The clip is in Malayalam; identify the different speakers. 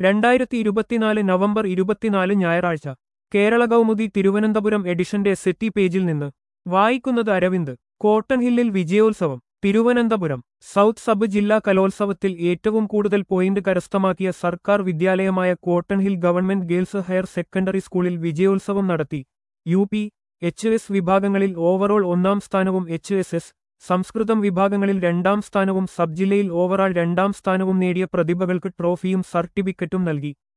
Speaker 1: രണ്ടായിരത്തി ഇരുപത്തിനാല് നവംബർ ഇരുപത്തിനാല് ഞായറാഴ്ച കേരള കൗമുദി തിരുവനന്തപുരം എഡിഷന്റെ സെറ്റി പേജിൽ നിന്ന് വായിക്കുന്നത് അരവിന്ദ് കോട്ടൺ ഹില്ലിൽ വിജയോത്സവം തിരുവനന്തപുരം സൗത്ത് സബ് ജില്ലാ കലോത്സവത്തിൽ ഏറ്റവും കൂടുതൽ പോയിന്റ് കരസ്ഥമാക്കിയ സർക്കാർ വിദ്യാലയമായ Cotton Hill Government Girls Higher Secondary സ്കൂളിൽ വിജയോത്സവം നടത്തി യു പി എച്ച് എസ് വിഭാഗങ്ങളിൽ ഓവറോൾ ഒന്നാം സ്ഥാനവും എച്ച് എസ് എസ് സംസ്കൃതം വിഭാഗങ്ങളിൽ രണ്ടാം സ്ഥാനവും സബ് ജില്ലയിൽ ഓവറാൾ രണ്ടാം സ്ഥാനവും നേടിയ പ്രതിഭകൾക്ക് ട്രോഫിയും സർട്ടിഫിക്കറ്റും നൽകി